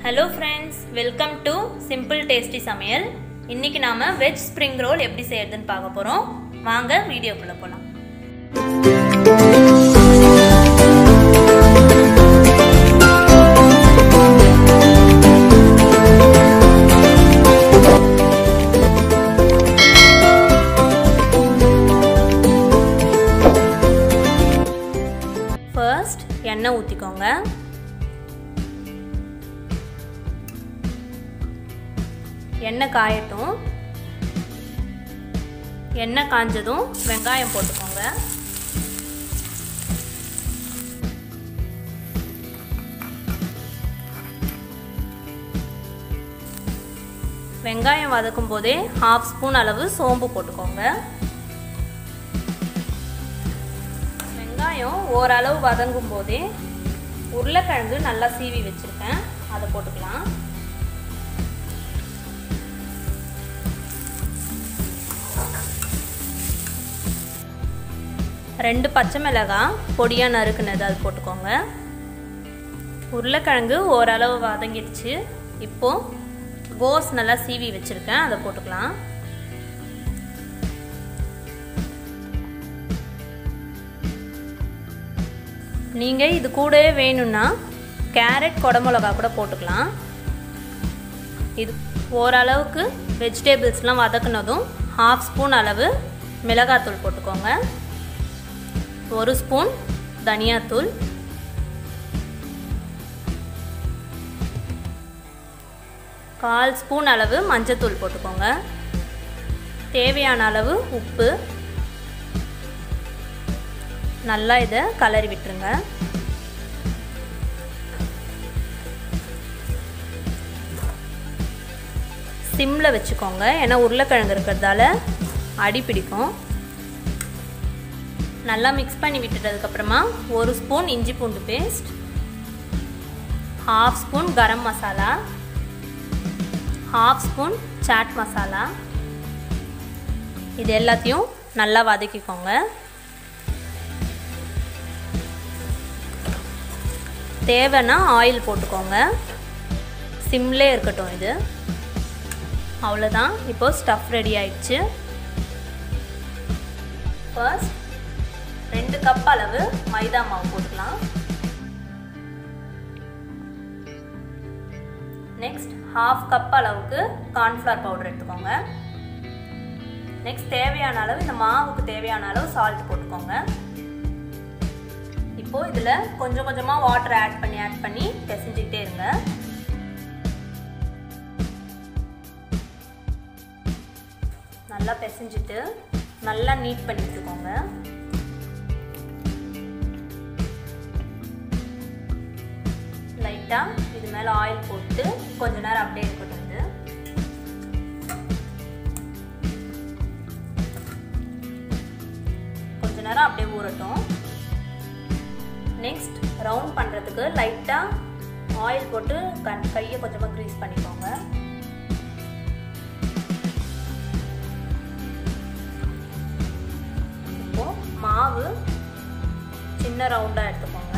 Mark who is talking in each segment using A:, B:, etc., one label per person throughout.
A: hello friends welcome to simple tasty சமையல் இன்னைக்கு நாம வெஜ் ஸ்ப்ரிங் ரோல் எப்படி செய்யறதுன்னு பார்க்க போறோம் வாங்க வீடியோக்குள்ள போலாம் ஃபர்ஸ்ட் எண்ணெய் ஊற்றிக்கோங்க எண்ணெய் காயட்டும் எண்ணெய் காஞ்சதும் வெங்காயம் போட்டுக்கோங்க வெங்காயம் வதக்கும் போதே ஹாஃப் ஸ்பூன் அளவு சோம்பு போட்டுக்கோங்க வெங்காயம் ஓரளவு வதங்கும் போதே உருளைக்கிழங்கு நல்லா சீவி வச்சுருக்கேன் அதை போட்டுக்கலாம் ரெண்டு பச்சை மிளகாய் பொடியாக நறுக்குனது அது போட்டுக்கோங்க உருளைக்கிழங்கு ஓரளவு வதங்கிடுச்சு இப்போது கோஸ் நல்லா சீவி வச்சுருக்கேன் அதை போட்டுக்கலாம் நீங்கள் இது கூடவே வேணும்னா கேரட் குடமிளகா கூட போட்டுக்கலாம் இது ஓரளவுக்கு வெஜிடபிள்ஸ்லாம் வதக்குனதும் ஹாஃப் ஸ்பூன் அளவு மிளகாத்தூள் போட்டுக்கோங்க ஒரு ஸ்பூன் தனியாத்தூள் கால் ஸ்பூன் அளவு மஞ்சத்தூள் போட்டுக்கோங்க தேவையான அளவு உப்பு நல்லா இதை கலரி விட்டுருங்க சிம்மில் வச்சுக்கோங்க ஏன்னா உருளைக்கிழங்கு இருக்கிறதால அடி பிடிக்கும் நல்லா மிக்ஸ் பண்ணி விட்டுட்டதுக்கப்புறமா ஒரு ஸ்பூன் இஞ்சி பூண்டு paste half spoon garam masala half spoon chaat masala இது எல்லாத்தையும் நல்லா வதக்கிக்கோங்க தேவைன்னா ஆயில் போட்டுக்கோங்க சிம்லே இருக்கட்டும் இது அவ்வளோதான் இப்போ ஸ்டஃப் ரெடி ஆயிடுச்சு ஃபர்ஸ்ட் ரெண்டு கப் அளவு மைதா மாவு போட்டுக்கலாம் நெக்ஸ்ட் ஹாஃப் கப் அளவுக்கு கார்ன்ஃப்ளவர் பவுடர் எடுத்துக்கோங்க நெக்ஸ்ட் தேவையான அளவு இந்த மாவுக்கு தேவையான அளவு சால்ட் போட்டுக்கோங்க இப்போ இதில் கொஞ்சம் கொஞ்சமாக வாட்டர் ஆட் பண்ணி ஆட் பண்ணி பிசைஞ்சிக்கிட்டே இருங்க நல்லா பிசைஞ்சிட்டு நல்லா நீட் பண்ணி வச்சுக்கோங்க லைட்டாக இது மேலே ஆயில் போட்டு கொஞ்ச நேரம் அப்படியே இருக்கட்டும் இது கொஞ்ச நேரம் அப்படியே ஊறட்டும் நெக்ஸ்ட் ரவுண்ட் பண்ணுறதுக்கு லைட்டாக ஆயில் போட்டு கண் கையை கொஞ்சமாக க்ரீஸ் பண்ணிக்கோங்க இப்போது மாவு சின்ன ரவுண்டாக எடுத்துக்கோங்க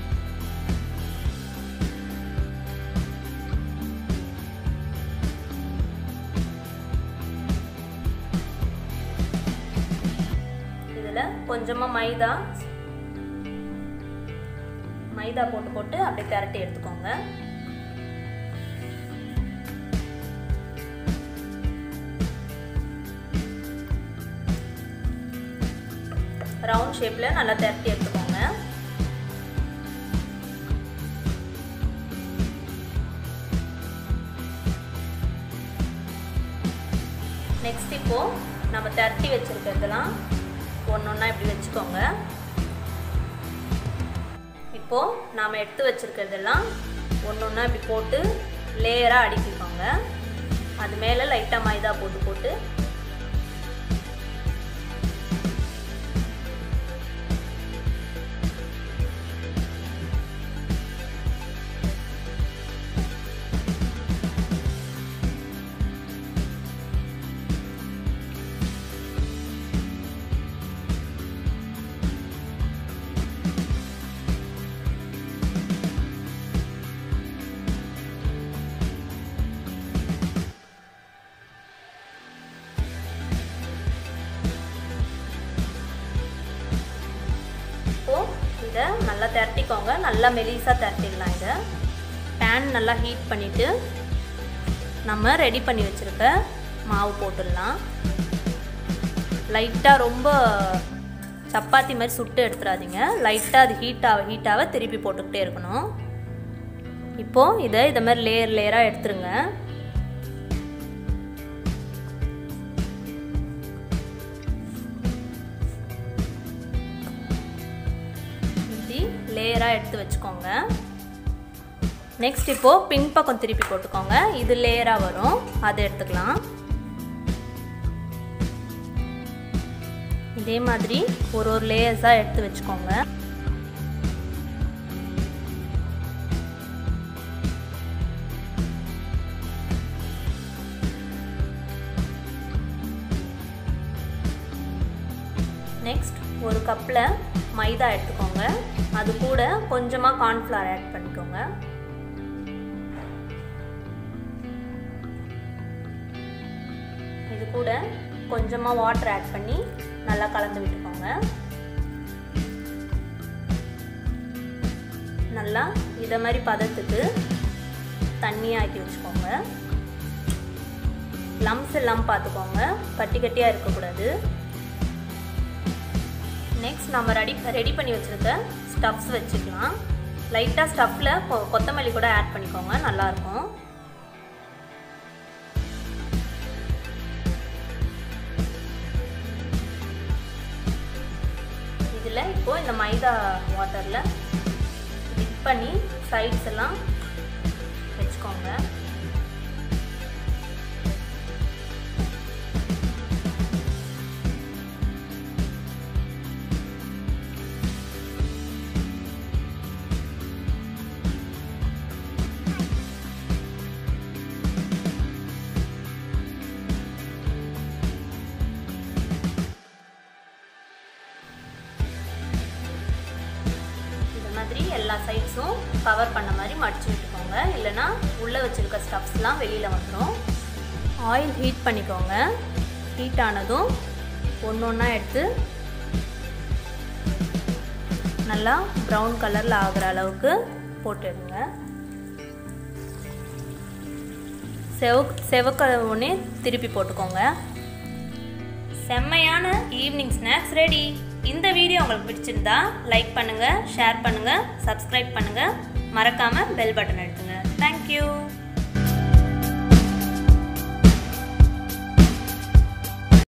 A: இதில் கொஞ்சமாக மைதா மைதா போட்டு போட்டு அப்படியே திரட்டி எடுத்துக்கோங்க ரவுண்ட் ஷேப்பில் நல்லா திரட்டி எடுத்துக்கோங்க நெக்ஸ்ட் இப்போது நம்ம திரட்டி வச்சுருக்கிறதுலாம் ஒன்று ஒன்றா இப்படி வச்சுக்கோங்க இப்போது நாம் எடுத்து வச்சுருக்கிறதெல்லாம் ஒன்று ஒன்றா இப்படி போட்டு லேயராக அடுக்கிக்கோங்க அது மேலே லைட்டாக மைதா போட்டு போட்டு இதை நல்லா திரட்டிக்கோங்க நல்லா மெலிசாக திரட்டிடலாம் இதை பேன் நல்லா ஹீட் பண்ணிவிட்டு நம்ம ரெடி பண்ணி வச்சுருக்க மாவு போட்டுடலாம் லைட்டாக ரொம்ப சப்பாத்தி மாதிரி சுட்டு எடுத்துடாதீங்க லைட்டாக அது ஹீட்டாக ஹீட்டாக திருப்பி போட்டுக்கிட்டே இருக்கணும் இப்போது இதை இதை மாதிரி லேயர் லேயராக எடுத்துருங்க இப்படி லேயராக எடுத்து வச்சுக்கோங்க நெக்ஸ்ட் இப்போது பின்பக்கம் திருப்பி போட்டுக்கோங்க இது லேயராக வரும் அதை எடுத்துக்கலாம் இதே மாதிரி ஒரு ஒரு லேயர்ஸாக எடுத்து வச்சுக்கோங்க நெக்ஸ்ட் ஒரு கப்பில் மைதா எடுத்துக்கோங்க அது கூட கொஞ்சமாக கார்ன்ஃப்ளவர் ஆட் பண்ணிக்கோங்க இது கூட கொஞ்சமாக வாட்டர் ஆட் பண்ணி நல்லா கலந்து விட்டுக்கோங்க நல்லா இதை மாதிரி பதத்துக்கு தண்ணி ஆக்கி வச்சுக்கோங்க லம்ஸ் எல்லாம் பார்த்துக்கோங்க கட்டி கட்டியாக இருக்கக்கூடாது நெக்ஸ்ட் நம்ம ரெடி ரெடி பண்ணி வச்சுருக்க ஸ்டஃப்ஸ் வச்சுக்கலாம் லைட்டாக ஸ்டஃப்பில் கொத்தமல்லி கூட ஆட் பண்ணிக்கோங்க நல்லாயிருக்கும் இதில் இப்போது இந்த மைதா வாட்டரில் டிப் பண்ணி சைட்ஸ் எல்லாம் வச்சுக்கோங்க மாதிரி எல்லா சைட்ஸும் கவர் பண்ண மாதிரி மடிச்சு விட்டுக்கோங்க இல்லைனா உள்ளே வச்சுருக்க ஸ்டஃப்ஸ்லாம் வெளியில் வந்துடும் ஆயில் ஹீட் பண்ணிக்கோங்க ஹீட் ஆனதும் ஒன்று ஒன்றா எடுத்து நல்லா ப்ரௌன் கலரில் ஆகிற அளவுக்கு போட்டுடுங்க செவக் செவக்க ஒன்றே திருப்பி போட்டுக்கோங்க செம்மையான ஈவினிங் ஸ்நாக்ஸ் ரெடி இந்த வீடியோ உங்களுக்கு பிடிச்சிருந்தா லைக் பண்ணுங்கள் ஷேர் பண்ணுங்கள் சப்ஸ்கிரைப் பண்ணுங்கள் மறக்காமல் பெல் பட்டன் அழுத்துங்க தேங்க்யூ